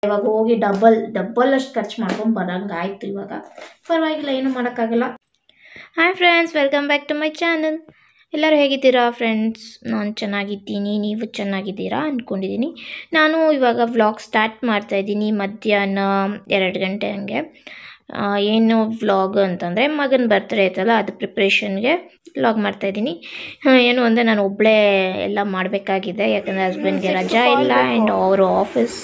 ಇವಾಗ ಹೋಗಿ double double ಅಷ್ಟು ಖರ್ಚು ಮಾಡ್ಕೊಂಡು ಬರಂಗೆ ಆಯಿತು ಇವಾಗ ಪರವಾಗಿಲ್ಲ ಏನು ಮಾಡೋಕ್ಕಾಗಲ್ಲ hi friends welcome back to my channel ಎಲ್ಲರೂ ಹೇಗಿದ್ದೀರಾ ಫ್ರೆಂಡ್ಸ್ ನಾನು ಚೆನ್ನಾಗಿದ್ದೀನಿ ನೀವು ಚೆನ್ನಾಗಿದ್ದೀರಾ ಅಂದ್ಕೊಂಡಿದ್ದೀನಿ ನಾನು ಇವಾಗ ವ್ಲಾಗ್ ಸ್ಟಾರ್ಟ್ ಮಾಡ್ತಾಯಿದ್ದೀನಿ ಮಧ್ಯಾಹ್ನ ಎರಡು ಗಂಟೆ ಹಂಗೆ ಆ, ಏನು ವ್ಲಾಗ್ ಅಂತಂದರೆ ಮಗನ ಬರ್ತ್ಡೇ ಐತಲ್ಲ ಅದು ಪ್ರಿಪ್ರೇಷನ್ಗೆ ವ್ಲಾಗ್ ಮಾಡ್ತಾಯಿದ್ದೀನಿ ಏನು ಅಂದರೆ ನಾನು ಒಬ್ಬಳೇ ಎಲ್ಲ ಮಾಡಬೇಕಾಗಿದೆ ಯಾಕಂದರೆ ಹಸ್ಬೆಂಡ್ಗೆ ರಜಾ ಇಲ್ಲ ಆ್ಯಂಡ್ ಅವರು ಆಫೀಸ್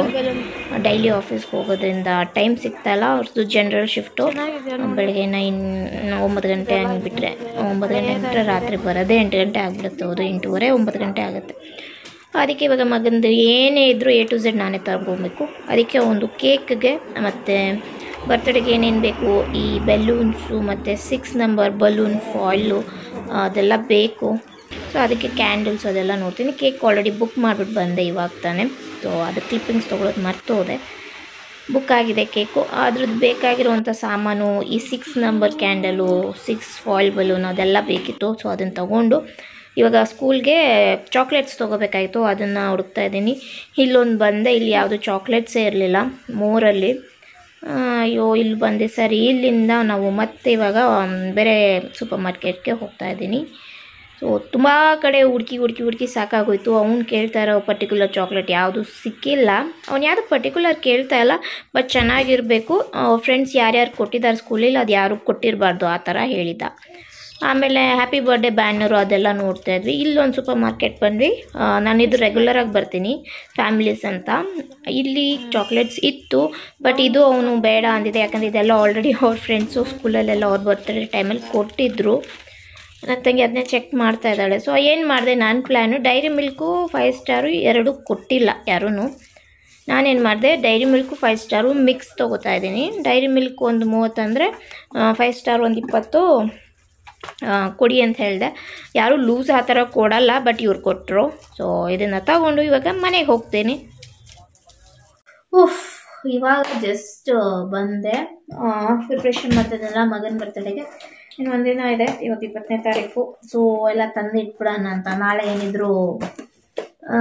ಡೈಲಿ ಆಫೀಸ್ಗೆ ಹೋಗೋದ್ರಿಂದ ಟೈಮ್ ಸಿಗ್ತಾಯಿಲ್ಲ ಅವ್ರದ್ದು ಜನರಲ್ ಶಿಫ್ಟು ಬೆಳಗ್ಗೆ ನೈನ್ ಒಂಬತ್ತು ಗಂಟೆ ಹಂಗೆ ಬಿಟ್ಟರೆ ಒಂಬತ್ತು ಗಂಟೆ ಬಿಟ್ಟರೆ ರಾತ್ರಿ ಬರೋದೇ ಎಂಟು ಗಂಟೆ ಆಗಿಬಿಡುತ್ತೆ ಅವರು ಎಂಟೂವರೆ ಒಂಬತ್ತು ಗಂಟೆ ಆಗುತ್ತೆ ಅದಕ್ಕೆ ಇವಾಗ ಮಗಂದು ಏನೇ ಇದ್ದರೂ ಎ ಟು ಝೆಡ್ ನಾನೇ ತಗೊಂಬೋಬೇಕು ಅದಕ್ಕೆ ಒಂದು ಕೇಕ್ಗೆ ಮತ್ತು ಬರ್ತ್ಡೇಗೆ ಏನೇನು ಬೇಕು ಈ ಬೆಲೂನ್ಸು ಮತ್ತು ಸಿಕ್ಸ್ ನಂಬರ್ ಬಲೂನ್ ಫಾಯ್ಲು ಅದೆಲ್ಲ ಬೇಕು ಸೊ ಅದಕ್ಕೆ ಕ್ಯಾಂಡಲ್ಸ್ ಅದೆಲ್ಲ ನೋಡ್ತೀನಿ ಕೇಕ್ ಆಲ್ರೆಡಿ ಬುಕ್ ಮಾಡಿಬಿಟ್ಟು ಬಂದೆ ಇವಾಗ ತಾನೇ ಸೊ ಅದು ಕ್ಲಿಪ್ಪಿಂಗ್ಸ್ ತೊಗೊಳೋದು ಮರ್ತೋದೆ ಬುಕ್ ಆಗಿದೆ ಕೇಕು ಅದ್ರದ್ದು ಬೇಕಾಗಿರುವಂಥ ಸಾಮಾನು ಈ six number candle six foil balloon ಅದೆಲ್ಲ ಬೇಕಿತ್ತು ಸೊ ಅದನ್ನು ತಗೊಂಡು ಇವಾಗ ಸ್ಕೂಲ್ಗೆ ಚಾಕ್ಲೇಟ್ಸ್ ತೊಗೋಬೇಕಾಗಿತ್ತು ಅದನ್ನು ಹುಡುಕ್ತಾ ಇದ್ದೀನಿ ಇಲ್ಲೊಂದು ಬಂದೆ ಇಲ್ಲಿ ಯಾವುದು ಚಾಕ್ಲೇಟ್ಸೇ ಇರಲಿಲ್ಲ ಮೂರಲ್ಲಿ ಆ, ಅಯ್ಯೋ ಇಲ್ಲಿ ಬಂದೆ ಸರಿ ಇಲ್ಲಿಂದ ನಾವು ಮತ್ತೆ ಇವಾಗ ಮ್, ಬೇರೆ ಸೂಪರ್ ಮಾರ್ಕೆಟ್ಗೆ ಹೋಗ್ತಾ ಇದ್ದೀನಿ ಸೊ ತುಂಬ ಕಡೆ ಹುಡುಕಿ ಹುಡುಕಿ ಹುಡುಕಿ ಸಾಕಾಗೋಯ್ತು ಅವ್ನು ಕೇಳ್ತಾ ಇರೋ ಪರ್ಟಿಕ್ಯುಲರ್ ಚಾಕ್ಲೇಟ್ ಯಾವುದು ಸಿಕ್ಕಿಲ್ಲ ಅವ್ನು ಯಾವುದು ಪರ್ಟಿಕ್ಯುಲರ್ ಕೇಳ್ತಾ ಇಲ್ಲ ಬಟ್ ಚೆನ್ನಾಗಿರಬೇಕು ಫ್ರೆಂಡ್ಸ್ ಯಾರ್ಯಾರು ಕೊಟ್ಟಿದ್ದಾರೆ ಸ್ಕೂಲಲ್ಲಿ ಅದು ಯಾರು ಕೊಟ್ಟಿರಬಾರ್ದು ಆ ಥರ ಹೇಳಿದ್ದ ಆಮೇಲೆ ಹ್ಯಾಪಿ ಬರ್ಡೇ ಬ್ಯಾನರು ಅದೆಲ್ಲ ನೋಡ್ತಾ ಇದ್ವಿ ಇಲ್ಲೊಂದು ಸೂಪರ್ ಮಾರ್ಕೆಟ್ ಬಂದ್ವಿ ಆ, ನಾನಿದು ರೆಗ್ಯುಲರಾಗಿ ಬರ್ತೀನಿ ಫ್ಯಾಮಿಲೀಸ್ ಅಂತ ಇಲ್ಲಿ ಚಾಕ್ಲೇಟ್ಸ್ ಇತ್ತು ಬಟ್ ಇದು ಅವನು ಬೇಡ ಅಂದಿದೆ ಯಾಕಂದರೆ ಇದೆಲ್ಲ ಆಲ್ರೆಡಿ ಅವ್ರ ಫ್ರೆಂಡ್ಸು ಸ್ಕೂಲಲ್ಲೆಲ್ಲ ಅವ್ರ ಬರ್ತ್ಡೇ ಟೈಮಲ್ಲಿ ಕೊಟ್ಟಿದ್ದರು ನನ್ನ ತಂಗಿ ಅದನ್ನೇ ಚೆಕ್ ಮಾಡ್ತಾ ಇದ್ದಾಳೆ ಸೊ ಏನು ಮಾಡಿದೆ ನನ್ನ plan Dairy Milk Five Star ಎರಡೂ ಕೊಟ್ಟಿಲ್ಲ ಯಾರೂ ನಾನೇನು ಮಾಡಿದೆ Dairy Milk Five Star mix ತೊಗೋತಾ ಇದ್ದೀನಿ ಡೈರಿ ಮಿಲ್ಕ್ ಒಂದು ಮೂವತ್ತಂದರೆ ಫೈವ್ ಸ್ಟಾರ್ ಒಂದು ಇಪ್ಪತ್ತು ಆ, ಕೊಡಿ ಅಂತ ಹೇಳಿದೆ ಯಾರೂ ಲೂಸ್ ಆ ಥರ ಕೊಡಲ್ಲ ಬಟ್ ಇವ್ರು ಕೊಟ್ಟರು ಸೊ ಇದನ್ನು ತಗೊಂಡು ಇವಾಗ ಮನೆಗೆ ಹೋಗ್ತೀನಿ ಉಫ್ ಇವಾಗ ಜಸ್ಟ್ ಬಂದೆ ಪ್ರಿಪ್ರೇಷನ್ ಮಾಡ್ತಿದ್ದೆಲ್ಲ ಮಗನ ಬರ್ತಡೆಗೆ ಇನ್ನು ಒಂದಿನ ಇದೆ ಇವತ್ತು ಇಪ್ಪತ್ತನೇ ತಾರೀಕು ಸೊ ಎಲ್ಲ ತಂದು ಇಟ್ಬಿಡೋಣ ಅಂತ ನಾಳೆ ಏನಿದ್ರು ಆ,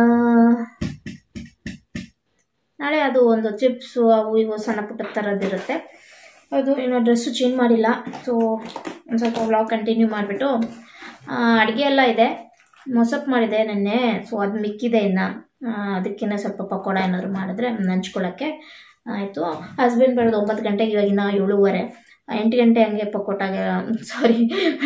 ನಾಳೆ ಅದು ಒಂದು ಚಿಪ್ಸು ಅವು ಇವು ಸಣ್ಣ ಪುಟ್ಟ ಥರದ್ದಿರುತ್ತೆ ಅದು ಇನ್ನೂ ಡ್ರೆಸ್ಸು ಚೇಂಜ್ ಮಾಡಿಲ್ಲ ಸೊ ಒಂದು ಸ್ವಲ್ಪ ವ್ಲಾಗ್ ಕಂಟಿನ್ಯೂ ಮಾಡಿಬಿಟ್ಟು ಅಡುಗೆ ಎಲ್ಲ ಇದೆ ಮೊಸಪ್ ಮಾಡಿದೆ ನೆನ್ನೆ ಸೊ ಅದು ಮಿಕ್ಕಿದೆ ಇನ್ನು ಅದಕ್ಕಿನ್ನ ಸ್ವಲ್ಪ ಪಕೋಡ ಏನಾದರೂ ಮಾಡಿದ್ರೆ ನಂಚ್ಕೊಳ್ಳೋಕ್ಕೆ ಆಯಿತು ಹಸ್ಬೆಂಡ್ ಬರೋದು ಒಂಬತ್ತು ಗಂಟೆಗೆ ಇವಾಗಿನ ಏಳುವರೆ ಎಂಟು ಗಂಟೆ ಹಂಗೆ ಪಕೋಟಾಗೆ ಸಾರಿ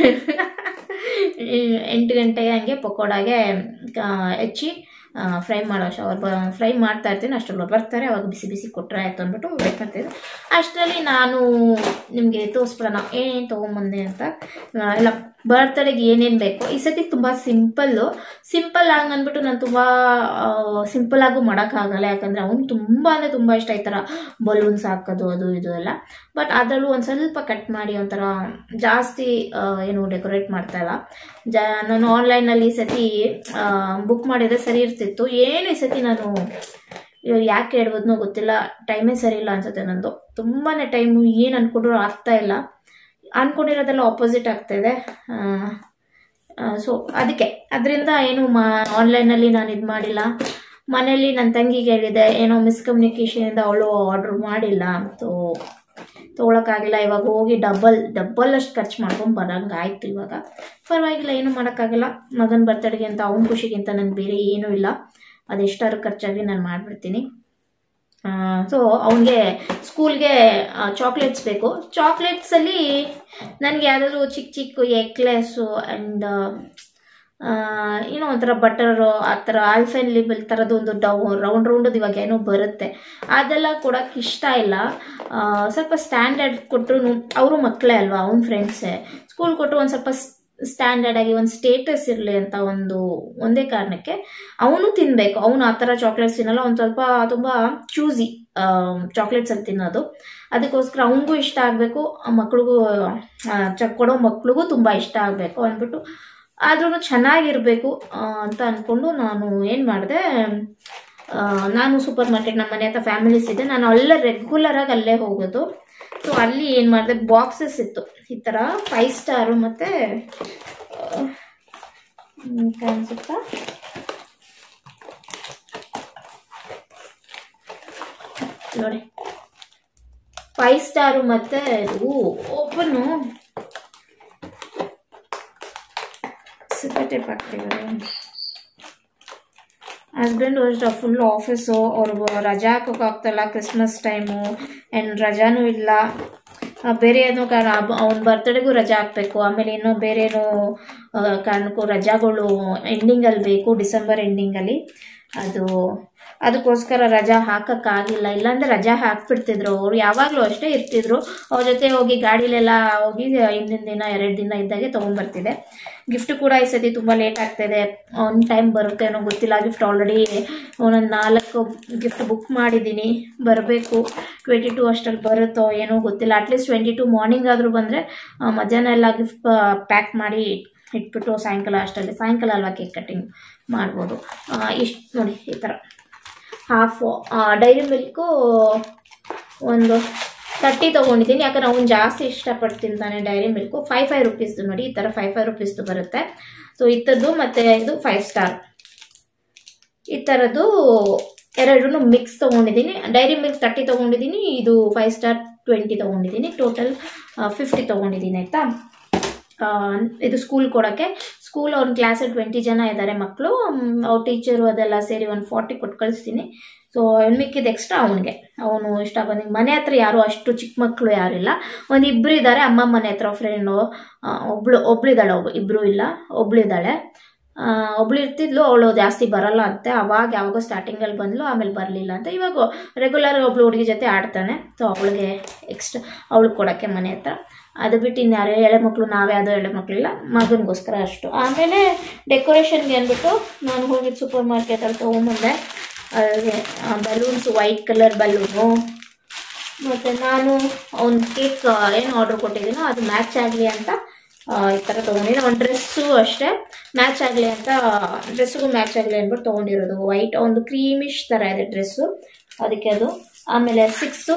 ಎಂಟು ಗಂಟೆಗೆ ಹಂಗೆ ಪಕೋಡಾಗೆ ಕಾ- ಹೆಚ್ಚಿ ಫ್ರೈ ಮಾಡೋ ಶವರ್ ಬ ಫ್ರೈ ಮಾಡ್ತಾ ಇರ್ತೀನಿ ಅಷ್ಟರಲ್ಲಿ ಬರ್ತಾರೆ ಅವಾಗ ಬಿಸಿ ಬಿಸಿ ಕೊಟ್ಟರೆ ಆಯಿತು ಅಂದ್ಬಿಟ್ಟು ವೇಟ್ ಮಾಡ್ತಿದ್ದೆ ಅಷ್ಟರಲ್ಲಿ ನಾನು ನಿಮಗೆ ತೋರಿಸ್ಬಿಡೋಣ ಏನೇನು ತೊಗೊಂಬಂದೆ ಅಂತ ಆ, ಎಲ್ಲ ಬರ್ತ್ಡೇಗೆ ಏನೇನು ಬೇಕು ಈ ಸತಿ ತುಂಬ ಸಿಂಪಲ್ಲು ಸಿಂಪಲ್ ಆಗಿ ಅಂದ್ಬಿಟ್ಟು ನಾನು ತುಂಬ ಸಿಂಪಲ್ ಆಗು ಮಾಡೋಕ್ಕಾಗಲ್ಲ ಯಾಕಂದರೆ ಅವ್ನು ತುಂಬ ಅಂದರೆ ತುಂಬ ಇಷ್ಟ ಈ ಥರ ಬಲೂನ್ಸ್ ಹಾಕೋದು ಅದು ಇದು ಎಲ್ಲ ಬಟ್ ಅದರಲ್ಲೂ ಒಂದು ಸ್ವಲ್ಪ ಕಟ್ ಮಾಡಿ ಒಂಥರ ಜಾಸ್ತಿ ಆ, ಏನು ಡೆಕೋರೇಟ್ ಮಾಡ್ತಾ ಇಲ್ಲ ಜಾ ನಾನು ಆನ್ಲೈನಲ್ಲಿ ಈ ಸತಿ ಬುಕ್ ಮಾಡಿದರೆ ಸರಿ ಇರ್ತಿತ್ತು ಏನು ಈ ಸತಿ ನಾನು ಇವಾಗ ಯಾಕೆ ಹೇಳ್ಬೋದ್ನೋ ಗೊತ್ತಿಲ್ಲ ಟೈಮೇ ಸರಿ ಇಲ್ಲ ಅನ್ಸುತ್ತೆ ನಂದು ತುಂಬಾ ಟೈಮು ಏನು ಅಂದ್ಕೊಂಡ್ರು ಆಗ್ತಾ ಇಲ್ಲ ಅಂದ್ಕೊಂಡಿರೋದೆಲ್ಲ ಆಪೋಸಿಟ್ ಆಗ್ತಾ ಇದೆ ಸೊ ಅದಕ್ಕೆ ಅದರಿಂದ ಏನು ಮಾ ಆನ್ಲೈನಲ್ಲಿ ನಾನು ಇದು ಮಾಡಿಲ್ಲ ಮನೇಲಿ ನನ್ನ ತಂಗಿಗೆ ಹೇಳಿದೆ ಏನೋ ಮಿಸ್ಕಮ್ಯುನಿಕೇಷನಿಂದ ಅವಳು ಆರ್ಡ್ರ್ ಮಾಡಿಲ್ಲ ಸೊ ತೊಗೊಳಕ್ಕಾಗಿಲ್ಲ ಇವಾಗ ಹೋಗಿ ಡಬಲ್ ಡಬಲ್ ಅಷ್ಟು ಖರ್ಚು ಮಾಡ್ಕೊಂಡು ಬರಂಗೆ ಆಯಿತು ಇವಾಗ ಪರವಾಗಿಲ್ಲ ಏನು ಮಾಡೋಕ್ಕಾಗಲ್ಲ ಮಗನ ಬರ್ತಡೆಗೆ ಅಂತ ಅವ್ನ ಖುಷಿಗಿಂತ ನನಗೆ ಬೇರೆ ಏನೂ ಇಲ್ಲ ಅದೆಷ್ಟಾದ್ರು ಖರ್ಚಾಗಿ ನಾನು ಮಾಡಿಬಿಡ್ತೀನಿ ಸೊ ಅವನಿಗೆ ಸ್ಕೂಲ್ಗೆ ಚಾಕ್ಲೇಟ್ಸ್ ಬೇಕು ಚಾಕ್ಲೇಟ್ಸಲ್ಲಿ ನನಗೆ ಯಾವುದಾದ್ರು ಚಿಕ್ಕ ಚಿಕ್ಕ ಎಕ್ಲೆಸ್ಸು ಆ್ಯಂಡ್ ಏನೋ ಒಂಥರ ಬಟರು ಆ ಥರ ಆಲ್ಫೆನ್ ಲಿಬಲ್ ಥರದ್ದು ಒಂದು ಡೌ ರೌಂಡ್ ರೌಂಡದು ಇವಾಗ ಏನೋ ಬರುತ್ತೆ ಅದೆಲ್ಲ ಕೊಡೋಕೆ ಇಷ್ಟ ಇಲ್ಲ ಆ, ಸ್ವಲ್ಪ ಸ್ಟ್ಯಾಂಡರ್ಡ್ ಕೊಟ್ಟರು ಅವರು ಮಕ್ಕಳೇ ಅಲ್ವಾ ಅವ್ನ ಫ್ರೆಂಡ್ಸೇ ಸ್ಕೂಲ್ ಕೊಟ್ಟರು ಒಂದು ಸ್ವಲ್ಪ ಸ್ಟ್ಯಾಂಡರ್ಡ್ ಆಗಿ ಒಂದು ಸ್ಟೇಟಸ್ ಇರಲಿ ಅಂತ ಒಂದು ಒಂದೇ ಕಾರಣಕ್ಕೆ ಅವನು ತಿನ್ನಬೇಕು ಅವನು ಆ ಥರ ಚಾಕ್ಲೇಟ್ಸ್ ತಿನ್ನಲ್ಲ ಒಂದು ಸ್ವಲ್ಪ ತುಂಬ ಚೂಸಿ ಚಾಕ್ಲೇಟ್ಸ್ ಅಂತ ತಿನ್ನೋದು ಅದಕ್ಕೋಸ್ಕರ ಅವನಿಗೂ ಇಷ್ಟ ಆಗಬೇಕು ಮಕ್ಳಿಗೂ ಚ ಕೊಡೋ ಮಕ್ಳಿಗೂ ತುಂಬ ಇಷ್ಟ ಆಗಬೇಕು ಅಂದ್ಬಿಟ್ಟು ಆದ್ರೂ ಚೆನ್ನಾಗಿರಬೇಕು ಅಂತ ಅಂದ್ಕೊಂಡು ನಾನು ಏನು ಮಾಡಿದೆ ನಾನು ಸೂಪರ್ ಮಾರ್ಕೆಟ್ ನಮ್ಮ ಮನೆ ಹತ್ರ ಫ್ಯಾಮಿಲೀಸ್ ಇದೆ ನಾನು ಅಲ್ಲೇ ರೆಗ್ಯುಲರಾಗಿ ಅಲ್ಲೇ ಹೋಗೋದು ಸೊ ಅಲ್ಲಿ ಏನು ಮಾಡಿದೆ ಬಾಕ್ಸಸ್ ಇತ್ತು ಈ ಥರ ಫೈವ್ ಸ್ಟಾರು ಮತ್ತು ಕಾಣಿಸುತ್ತಾ ನೋಡಿ ಫೈವ್ ಸ್ಟಾರು ಮತ್ತು ಇದು ಓಪನ್ನು ಸಿಪ್ಪೆ ಹಾಕ್ತಿದ್ದಾರೆ ಹಸ್ಬೆಂಡು ಅಷ್ಟೇ ಫುಲ್ ಆಫೀಸು ಅವ್ರಿಗೆ ರಜಾ ಹಾಕೋಕ್ಕಾಗ್ತಲ್ಲ ಕ್ರಿಸ್ಮಸ್ ಟೈಮು ಆ್ಯಂಡ್ ರಜಾನೂ ಇಲ್ಲ ಆ, ಬೇರೆ ಏನೋ ಕಾರಣ ಅವ್ನ ಬರ್ತ್ಡೇಗೂ ರಜಾ ಹಾಕಬೇಕು ಆಮೇಲೆ ಏನೋ ಬೇರೆ ಏನೋ ಆ, ಕಾರಣಕ್ಕೂ ರಜಾಗಳು ಎಂಡಿಂಗಲ್ಲಿ ಬೇಕು ಡಿಸೆಂಬರ್ ಎಂಡಿಂಗಲ್ಲಿ ಅದು ಅದಕ್ಕೋಸ್ಕರ ರಜಾ ಹಾಕೋಕ್ಕಾಗಿಲ್ಲ ಇಲ್ಲಾಂದರೆ ರಜಾ ಹಾಕ್ಬಿಡ್ತಿದ್ರು ಅವ್ರು ಯಾವಾಗಲೂ ಅಷ್ಟೇ ಇರ್ತಿದ್ರು ಅವ್ರ ಜೊತೆ ಹೋಗಿ ಗಾಡೀಲೆಲ್ಲ ಹೋಗಿ ಹಿಂದಿನ ದಿನ ಎರಡು ದಿನ ಇದ್ದಾಗೆ ತೊಗೊಂಬರ್ತಿದ್ದೆ ಗಿಫ್ಟ್ ಕೂಡ ಈ ಸತಿ ತುಂಬ ಲೇಟ್ ಆಗ್ತಾಯಿದೆ ಆನ್ ಟೈಮ್ ಬರುತ್ತೆ ಅನ್ನೋ ಗೊತ್ತಿಲ್ಲ ಗಿಫ್ಟ್ ಆಲ್ರೆಡಿ ಒಂದೊಂದು ನಾಲ್ಕು ಗಿಫ್ಟ್ ಬುಕ್ ಮಾಡಿದ್ದೀನಿ ಬರಬೇಕು ಟ್ವೆಂಟಿ ಟು ಅಷ್ಟರಲ್ಲಿ ಬರುತ್ತೋ ಏನೋ ಗೊತ್ತಿಲ್ಲ ಅಟ್ಲೀಸ್ಟ್ ಟ್ವೆಂಟಿ ಟು ಮಾರ್ನಿಂಗ್ ಆದರೂ ಬಂದರೆ ಮಧ್ಯಾಹ್ನ ಎಲ್ಲ ಗಿಫ್ಟ್ ಪ್ಯಾಕ್ ಮಾಡಿ ಇಟ್ಬಿಟ್ಟು ಸಾಯಂಕಾಲ ಅಷ್ಟರಲ್ಲಿ ಸಾಯಂಕಾಲ ಅಲ್ವಾ ಕೇಕ್ ಕಟ್ಟಿಂಗ್ ಮಾಡ್ಬೋದು ಇಷ್ಟು ನೋಡಿ ಈ ಥರ ಹಾಫು ಡೈರಿ ಮಿಲ್ಕು ಒಂದು ತರ್ಟಿ ತೊಗೊಂಡಿದ್ದೀನಿ ಯಾಕಂದ್ರೆ ಅವ್ನು ಜಾಸ್ತಿ ಇಷ್ಟಪಟ್ಟು ತಿಂತಾನೆ ಡೈರಿ ಮಿಲ್ಕು ಫೈವ್ ಫೈವ್ ರುಪೀಸ್ದು ನೋಡಿ ಈ ಥರ ಫೈವ್ ಫೈವ್ ರುಪೀಸ್ದು ಬರುತ್ತೆ ಸೊ ಇತ್ತದ್ದು ಮತ್ತು ಇದು ಫೈವ್ ಸ್ಟಾರ್ ಈ ಥರದ್ದು ಎರಡೂ ಮಿಕ್ಸ್ ತೊಗೊಂಡಿದ್ದೀನಿ ಡೈರಿ ಮಿಲ್ಕ್ ತರ್ಟಿ ತೊಗೊಂಡಿದ್ದೀನಿ ಇದು ಫೈವ್ ಸ್ಟಾರ್ ಟ್ವೆಂಟಿ ತೊಗೊಂಡಿದ್ದೀನಿ ಟೋಟಲ್ ಫಿಫ್ಟಿ ತೊಗೊಂಡಿದ್ದೀನಿ ಆಯಿತಾ ಇದು ಸ್ಕೂಲ್ ಕೊಡೋಕ್ಕೆ ಸ್ಕೂಲ್ ಅವ್ನ ಕ್ಲಾಸಲ್ಲಿ ಟ್ವೆಂಟಿ ಜನ ಇದ್ದಾರೆ ಮಕ್ಕಳು ಅವ್ರ ಟೀಚರು ಅದೆಲ್ಲ ಸೇರಿ ಒಂದು ಫಾರ್ಟಿ ಕೊಟ್ಟು ಕಳಿಸ್ತೀನಿ ಸೊ ಮಿಕ್ಕಿದ ಎಕ್ಸ್ಟ್ರಾ ಅವನಿಗೆ ಅವನು ಇಷ್ಟ ಬಂದಿದ್ದು ಮನೆ ಹತ್ರ ಯಾರು ಅಷ್ಟು ಚಿಕ್ಕ ಮಕ್ಕಳು ಯಾರಿಲ್ಲ ಒಂದು ಇಬ್ಬರು ಇದ್ದಾರೆ ಅಮ್ಮ ಮನೆ ಹತ್ರ ಫ್ರೆಂಡು ಒಬ್ಳು ಒಬ್ಳಿದ್ದಾಳೆ ಒಬ್ಬ ಇಬ್ಬರು ಇಲ್ಲ ಒಬ್ಳಿದ್ದಾಳೆ ಒಬ್ಳು ಇರ್ತಿದ್ಲು ಅವಳು ಜಾಸ್ತಿ ಬರಲ್ಲ ಅಂತೆ ಅವಾಗ ಯಾವಾಗೋ ಸ್ಟಾರ್ಟಿಂಗಲ್ಲಿ ಬಂದ್ಲು ಆಮೇಲೆ ಬರಲಿಲ್ಲ ಅಂತ ಇವಾಗ ರೆಗ್ಯುಲರ್ ಒಬ್ಳು ಹುಡುಗಿ ಜೊತೆ ಆಡ್ತಾನೆ ಸೊ ಅವಳಿಗೆ ಎಕ್ಸ್ಟ್ರಾ ಅವಳು ಕೊಡೋಕ್ಕೆ ಮನೆ ಹತ್ರ ಅದು ಬಿಟ್ಟು ಇನ್ಯಾರು ಎಳೆ ಮಕ್ಕಳು ನಾವೇ ಅದು ಎಳೆ ಮಕ್ಕಳಿಲ್ಲ ಮಗನಿಗೋಸ್ಕರ ಅಷ್ಟು ಆಮೇಲೆ ಡೆಕೋರೇಷನ್ಗೆ ಅಂದ್ಬಿಟ್ಟು ನಾನು ಹೋಗಿ ಸೂಪರ್ ಮಾರ್ಕೆಟಲ್ಲಿ ತೊಗೊಂಬಂದೆ ಅದೇ ಬಲೂನ್ಸ್ ವೈಟ್ ಕಲರ್ ಬಲೂನು ಮತ್ತು ನಾನು ಒಂದು ಕೇಕ್ ಏನು ಆರ್ಡ್ರ್ ಕೊಟ್ಟಿದ್ದೀನೋ ಅದು ಮ್ಯಾಚ್ ಆಗಲಿ ಅಂತ ಈ ಥರ ತೊಗೊಂಡಿದ್ದೀನಿ ಒಂದು ಡ್ರೆಸ್ಸು ಅಷ್ಟೇ ಮ್ಯಾಚ್ ಆಗಲಿ ಅಂತ ಡ್ರೆಸ್ಸಿಗೂ ಮ್ಯಾಚ್ ಆಗಲಿ ಅಂದ್ಬಿಟ್ಟು ತೊಗೊಂಡಿರೋದು ವೈಟ್ ಒಂದು ಕ್ರೀಮಿಶ್ ಥರ ಇದೆ ಡ್ರೆಸ್ಸು ಅದಕ್ಕೆ ಅದು ಆಮೇಲೆ ಸಿಕ್ಸು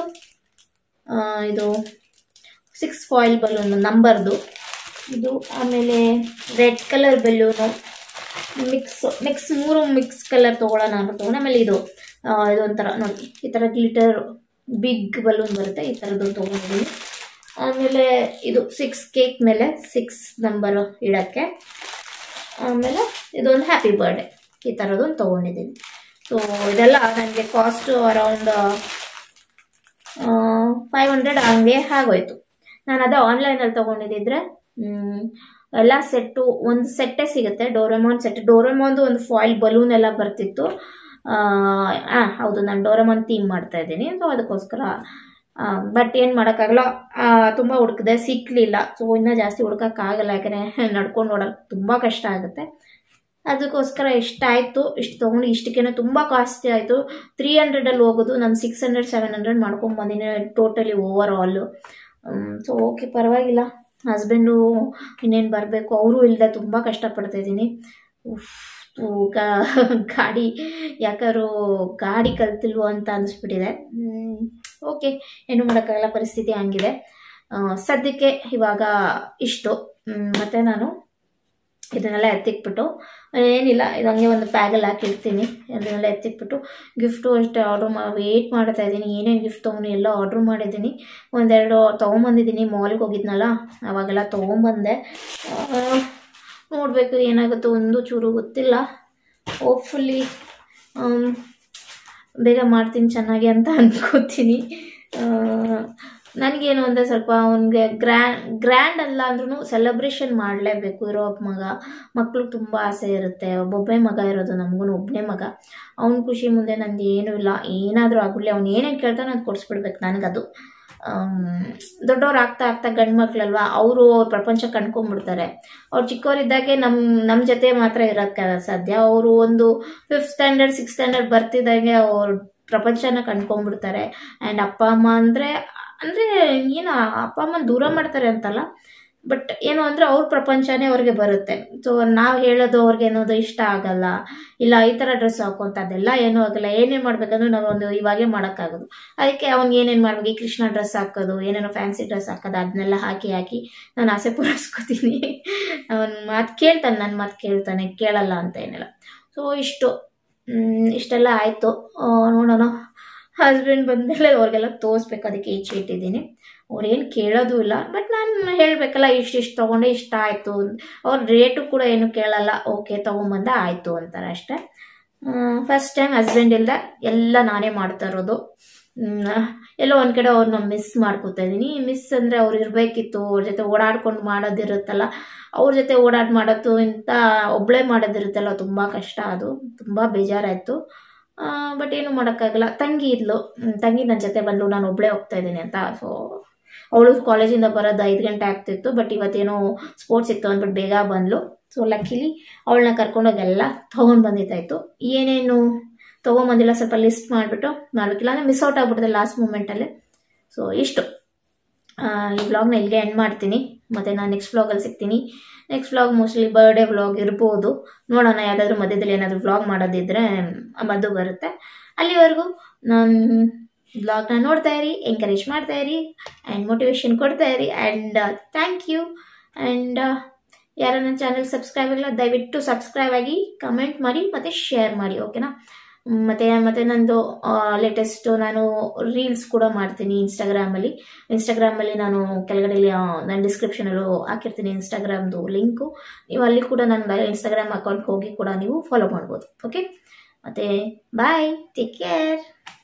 ಇದು ಸಿಕ್ಸ್ ಫಾಯಿಲ್ ಬಲೂನು ನಂಬರ್ದು ಇದು ಆಮೇಲೆ red colour balloon mix mix ಮೂರು ಮಿಕ್ಸ್ ಕಲರ್ ತೊಗೊಳ್ಳೋಣ ಅಂತ ತೊಗೊಂಡು ಆಮೇಲೆ ಇದು ಇದೊಂಥರ ನೋಡಿ ಈ ಥರ ಗ್ಲಿಟರ್ ಬಿಗ್ ಬಲೂನ್ ಬರುತ್ತೆ ಈ ಥರದ್ದು ತೊಗೊಂಡಿದ್ದೀನಿ ಆಮೇಲೆ ಇದು ಸಿಕ್ಸ್ ಕೇಕ್ ಮೇಲೆ ಸಿಕ್ಸ್ ನಂಬರ್ ಇಡೋಕ್ಕೆ ಆಮೇಲೆ ಇದೊಂದು ಹ್ಯಾಪಿ ಬರ್ಡೇ ಈ ಥರದೊಂದು ತೊಗೊಂಡಿದ್ದೀನಿ ಸೊ ಇದೆಲ್ಲ ನನಗೆ ಕಾಸ್ಟು ಅರೌಂಡ್ ಫೈವ್ ಹಂಡ್ರೆಡ್ ಹಂಗೆ ಆಗೋಯ್ತು ನಾನು ಅದು ಆನ್ಲೈನಲ್ಲಿ ತೊಗೊಂಡಿದ್ದಿದ್ರೆ ಎಲ್ಲ ಸೆಟ್ಟು ಒಂದು ಸೆಟ್ಟೇ ಸಿಗುತ್ತೆ ಡೋರೆಮಾನ್ ಸೆಟ್ ಡೋರೆಮಾನ್ದು ಒಂದು ಫಾಯಿಲ್ ಬಲೂನ್ ಎಲ್ಲ ಬರ್ತಿತ್ತು ಹಾಂ ಹೌದು ನಾನು ಡೋರೆಮಾನ್ ಥೀಮ್ ಮಾಡ್ತಾ ಇದ್ದೀನಿ ಸೊ ಅದಕ್ಕೋಸ್ಕರ ಬಟ್ ಏನು ಮಾಡೋಕ್ಕಾಗಲ್ಲ ತುಂಬ ಹುಡುಕಿದೆ ಸಿಕ್ಕಲಿಲ್ಲ ಸೊ ಇನ್ನೂ ಜಾಸ್ತಿ ಹುಡ್ಕೋಕ್ಕಾಗಲ್ಲ ಯಾಕಂದರೆ ನಡ್ಕೊಂಡು ಓಡೋಕ್ಕೆ ತುಂಬ ಕಷ್ಟ ಆಗುತ್ತೆ ಅದಕ್ಕೋಸ್ಕರ ಇಷ್ಟ ಆಯಿತು ಇಷ್ಟು ತೊಗೊಂಡು ಇಷ್ಟಕ್ಕೇನೆ ತುಂಬ ಕಾಸ್ಟ್ಲಿ ಆಯಿತು ತ್ರೀ ಹಂಡ್ರೆಡಲ್ಲಿ ಹೋಗೋದು ನಾನು ಸಿಕ್ಸ್ ಹಂಡ್ರೆಡ್ ಸೆವೆನ್ ಹಂಡ್ರೆಡ್ ಮಾಡ್ಕೊಂಡು ಬಂದಿನಿ totally overall so okay ಪರವಾಗಿಲ್ಲ ಹಸ್ಬೆಂಡು ಇನ್ನೇನು ಬರಬೇಕು ಅವರು ಇಲ್ಲದೆ ತುಂಬ ಕಷ್ಟಪಡ್ತಾಯಿದ್ದೀನಿ ಗಾಡಿ ಯಾಕಾದ್ರು ಗಾಡಿ ಕಲ್ತಿಲ್ವೋ ಅಂತ ಅನಿಸ್ಬಿಟ್ಟಿದೆ ಓಕೆ ಏನು ಮಾಡೋಕ್ಕಾಗಲ್ಲ ಪರಿಸ್ಥಿತಿ ಹಂಗಿದೆ ಸದ್ಯಕ್ಕೆ ಇವಾಗ ಇಷ್ಟು ಮತ್ತು ನಾನು ಇದನ್ನೆಲ್ಲ ಎತ್ತಿಕ್ಬಿಟ್ಟು ಏನಿಲ್ಲ ಇದು ಹಂಗೆ ಒಂದು ಬ್ಯಾಗಲ್ಲಿ ಹಾಕಿರ್ತೀನಿ ಅದನ್ನೆಲ್ಲ ಎತ್ತಿಕ್ಬಿಟ್ಟು ಗಿಫ್ಟು ಅಷ್ಟೇ ಆರ್ಡ್ರ್ ಮಾ ವೆಯ್ಟ್ ಮಾಡ್ತಾ ಇದ್ದೀನಿ ಏನೇನು ಗಿಫ್ಟ್ ತೊಗೊಂಡು ಎಲ್ಲ ಆರ್ಡ್ರ್ ಮಾಡಿದ್ದೀನಿ ಒಂದೆರಡು ತೊಗೊಂಬಂದಿದ್ದೀನಿ ಮಾಲ್ಗೆ ಹೋಗಿದ್ನಲ್ಲ ಅವಾಗೆಲ್ಲ ತೊಗೊಂಬಂದೆ ನೋಡಬೇಕು ಏನಾಗುತ್ತೋ ಒಂದು ಚೂರು ಗೊತ್ತಿಲ್ಲ ಹೋಪ್ಫುಲ್ಲಿ ಬೇಗ ಮಾಡ್ತೀನಿ ಚೆನ್ನಾಗಿ ಅಂತ ಅಂದ್ಕೋತೀನಿ ನನಗೇನು ಅಂದರೆ ಸ್ವಲ್ಪ ಅವನಿಗೆ ಗ್ರ್ಯಾಂಡ್ ಗ್ರ್ಯಾಂಡ್ ಅಲ್ಲ ಅಂದ್ರೂ ಸೆಲೆಬ್ರೇಷನ್ ಮಾಡಲೇಬೇಕು ಇರೋ ಮಗ ಮಕ್ಳಿಗೆ ತುಂಬ ಆಸೆ ಇರುತ್ತೆ ಒಬ್ಬೊಬ್ಬನೇ ಮಗ ಇರೋದು ನಮಗೂ ಒಬ್ಬನೇ ಮಗ ಅವ್ನ ಖುಷಿ ಮುಂದೆ ನಂದು ಏನೂ ಇಲ್ಲ ಏನಾದರೂ ಆಗಲಿ ಅವ್ನು ಏನೇನು ಕೇಳ್ತಾನೆ ಅದು ಕೊಡಿಸ್ಬಿಡ್ಬೇಕು ನನಗದು ದೊಡ್ಡವ್ರು ಆಗ್ತಾ ಆಗ್ತಾ ಗಂಡು ಮಕ್ಳಲ್ವಾ ಅವರು ಪ್ರಪಂಚ ಕಂಡ್ಕೊಂಡ್ಬಿಡ್ತಾರೆ ಅವ್ರು ಚಿಕ್ಕವರಿದ್ದಾಗೆ ನಮ್ಮ ನಮ್ಮ ಜೊತೆ ಮಾತ್ರ ಇರೋಕ್ಕೆ ಸಾಧ್ಯ ಅವರು ಒಂದು ಫಿಫ್ತ್ ಸ್ಟ್ಯಾಂಡರ್ಡ್ ಸಿಕ್ಸ್ ಸ್ಟ್ಯಾಂಡರ್ಡ್ ಬರ್ತಿದ್ದಾಗೆ ಅವ್ರು ಪ್ರಪಂಚನ ಕಂಡ್ಕೊಂಡ್ಬಿಡ್ತಾರೆ ಆ್ಯಂಡ್ ಅಪ್ಪ ಅಮ್ಮ ಅಂದರೆ ಅಂದರೆ ಏನು ಅಪ್ಪ ಅಮ್ಮನ ದೂರ ಮಾಡ್ತಾರೆ ಅಂತಲ್ಲ ಬಟ್ ಏನು ಅಂದರೆ ಅವ್ರ ಪ್ರಪಂಚನೇ ಅವ್ರಿಗೆ ಬರುತ್ತೆ ಸೊ ನಾವು ಹೇಳೋದು ಅವ್ರಿಗೆ ಏನೋದು ಇಷ್ಟ ಆಗಲ್ಲ ಇಲ್ಲ ಈ ಥರ ಡ್ರೆಸ್ ಹಾಕೊಂತ ಅದೆಲ್ಲ ಏನೂ ಆಗಲ್ಲ ಏನೇನು ಮಾಡಬೇಕಂದ್ರೂ ನಾವು ಒಂದು ಇವಾಗೇ ಮಾಡೋಕ್ಕಾಗೋದು ಅದಕ್ಕೆ ಅವ್ನಿಗೆ ಏನೇನು ಮಾಡ್ಬೇಕು ಈ ಕೃಷ್ಣ ಡ್ರೆಸ್ ಹಾಕೋದು ಏನೇನೋ ಫ್ಯಾನ್ಸಿ ಡ್ರೆಸ್ ಹಾಕೋದು ಅದನ್ನೆಲ್ಲ ಹಾಕಿ ಹಾಕಿ ನಾನು ಆಸೆ ಪೂರೈಸ್ಕೊತೀನಿ ಅವನ ಮಾತು ಕೇಳ್ತಾನೆ ನನ್ನ ಮಾತು ಕೇಳ್ತಾನೆ ಕೇಳಲ್ಲ ಅಂತ ಏನಿಲ್ಲ ಸೊ ಇಷ್ಟು ಇಷ್ಟೆಲ್ಲ ಆಯಿತು ನೋಡೋಣ ಹಸ್ಬೆಂಡ್ ಬಂದಮೇಲೆ ಅವ್ರಿಗೆಲ್ಲ ತೋರಿಸ್ಬೇಕು ಅದಕ್ಕೆ ಈಚೆ ಇಟ್ಟಿದ್ದೀನಿ ಅವ್ರೇನು ಕೇಳೋದು ಇಲ್ಲ ಬಟ್ ನಾನು ಹೇಳಬೇಕಲ್ಲ ಇಷ್ಟು ಇಷ್ಟು ತೊಗೊಂಡೆ ಇಷ್ಟ ಆಯಿತು ಅವ್ರ ರೇಟು ಕೂಡ ಏನು ಕೇಳಲ್ಲ ಓಕೆ ತೊಗೊಂಬಂದ ಆಯಿತು ಅಂತಾರೆ ಅಷ್ಟೇ ಫಸ್ಟ್ ಟೈಮ್ ಹಸ್ಬೆಂಡ್ ಇಲ್ಲದೆ ಎಲ್ಲ ನಾನೇ ಮಾಡ್ತಾ ಇರೋದು ಹ್ಮ್, ಎಲ್ಲೋ ಒಂದು ಕಡೆ ಅವ್ರನ್ನ ಮಿಸ್ ಮಾಡ್ಕೋತಾ ಇದ್ದೀನಿ ಮಿಸ್ ಅಂದರೆ ಅವ್ರು ಇರಬೇಕಿತ್ತು ಅವ್ರ ಜೊತೆ ಓಡಾಡ್ಕೊಂಡು ಮಾಡೋದಿರುತ್ತಲ್ಲ ಅವ್ರ ಜೊತೆ ಓಡಾಡಿ ಮಾಡೋದು ಇಂಥ ಒಬ್ಬಳೇ ಮಾಡೋದಿರುತ್ತಲ್ಲ ತುಂಬ ಕಷ್ಟ ಅದು ತುಂಬ ಬೇಜಾರಾಯಿತು ಬಟ್ ಏನು ಮಾಡೋಕ್ಕಾಗಲ್ಲ ತಂಗಿ ಇದ್ಲು ಹ್ಮ್, ತಂಗಿ ನನ್ನ ಜೊತೆ ಬಂದು ನಾನು ಒಬ್ಬಳೇ ಹೋಗ್ತಾ ಇದ್ದೀನಿ ಅಂತ ಸೊ ಅವಳು ಕಾಲೇಜಿಂದ ಬರೋದು ಐದು ಗಂಟೆ ಆಗ್ತಿತ್ತು ಬಟ್ ಇವತ್ತೇನೋ ಸ್ಪೋರ್ಟ್ಸ್ ಇತ್ತು ಅಂದ್ಬಿಟ್ಟು ಬೇಗ ಬಂದ್ಲು ಸೊ ಲಕ್ಕಿಲಿ ಅವಳನ್ನ ಕರ್ಕೊಂಡೋಗಿ ಎಲ್ಲ ತೊಗೊಂಡು ಬಂದಿದ್ದಾಯಿತು ಏನೇನು ತೊಗೊಂಬಂದಿಲ್ಲ ಸ್ವಲ್ಪ ಲಿಸ್ಟ್ ಮಾಡಿಬಿಟ್ಟು ಮಾಡ್ಬೇಕಿಲ್ಲ ಅಂದರೆ ಮಿಸ್ ಔಟ್ ಆಗ್ಬಿಟ್ಟಿದೆ ಲಾಸ್ಟ್ ಮೂಮೆಂಟಲ್ಲಿ ಸೊ ಇಷ್ಟು ಆ, ಈ ವ್ಲಾಗ್ನ ಇಲ್ಲಿಗೆ ಎಂಡ್ ಮಾಡ್ತೀನಿ ಮತ್ತು ನಾನು ನೆಕ್ಸ್ಟ್ ವ್ಲಾಗಲ್ಲಿ ಸಿಗ್ತೀನಿ next vlog mostly birthday vlog ಇರ್ಬೋದು ನೋಡೋಣ ಯಾವುದಾದ್ರೂ ಮಧ್ಯದಲ್ಲಿ ಏನಾದರೂ ವ್ಲಾಗ್ ಮಾಡೋದಿದ್ರೆ ಅದು ಬರುತ್ತೆ ಅಲ್ಲಿವರೆಗೂ ನಾನು ವ್ಲಾಗ್ನ ನೋಡ್ತಾ ಇರಿ ಎಂಕರೇಜ್ ಮಾಡ್ತಾ ಇರಿ ಆ್ಯಂಡ್ ಮೋಟಿವೇಶನ್ ಕೊಡ್ತಾ ಇರಿ ಆ್ಯಂಡ್ ಥ್ಯಾಂಕ್ ಯು ಆ್ಯಂಡ್ ಯಾರು ನನ್ನ ಚಾನಲ್ ಸಬ್ಸ್ಕ್ರೈಬ್ ಆಗಿಲ್ಲ ದಯವಿಟ್ಟು ಸಬ್ಸ್ಕ್ರೈಬ್ ಆಗಿ ಕಮೆಂಟ್ ಮಾಡಿ ಮತ್ತು ಶೇರ್ ಮಾಡಿ ಓಕೆನಾ ಮತ್ತು ಮತ್ತು ನಂದು ಲೇಟೆಸ್ಟು ನಾನು ರೀಲ್ಸ್ ಕೂಡ ಮಾಡ್ತೀನಿ ಇನ್ಸ್ಟಾಗ್ರಾಮಲ್ಲಿ ಇನ್ಸ್ಟಾಗ್ರಾಮಲ್ಲಿ ನಾನು ಕೆಳಗಡೆ ನಾನು ಡಿಸ್ಕ್ರಿಪ್ಷನಲ್ಲೂ ಹಾಕಿರ್ತೀನಿ ಇನ್ಸ್ಟಾಗ್ರಾಮ್ದು ಲಿಂಕು ನೀವು ಅಲ್ಲಿ ಕೂಡ ನನ್ನ ಇನ್ಸ್ಟಾಗ್ರಾಮ್ ಅಕೌಂಟ್ಗೆ ಹೋಗಿ ಕೂಡ ನೀವು ಫಾಲೋ ಮಾಡ್ಬೋದು ಓಕೆ ಮತ್ತು ಬಾಯ್ ಟೇಕ್ ಕೇರ್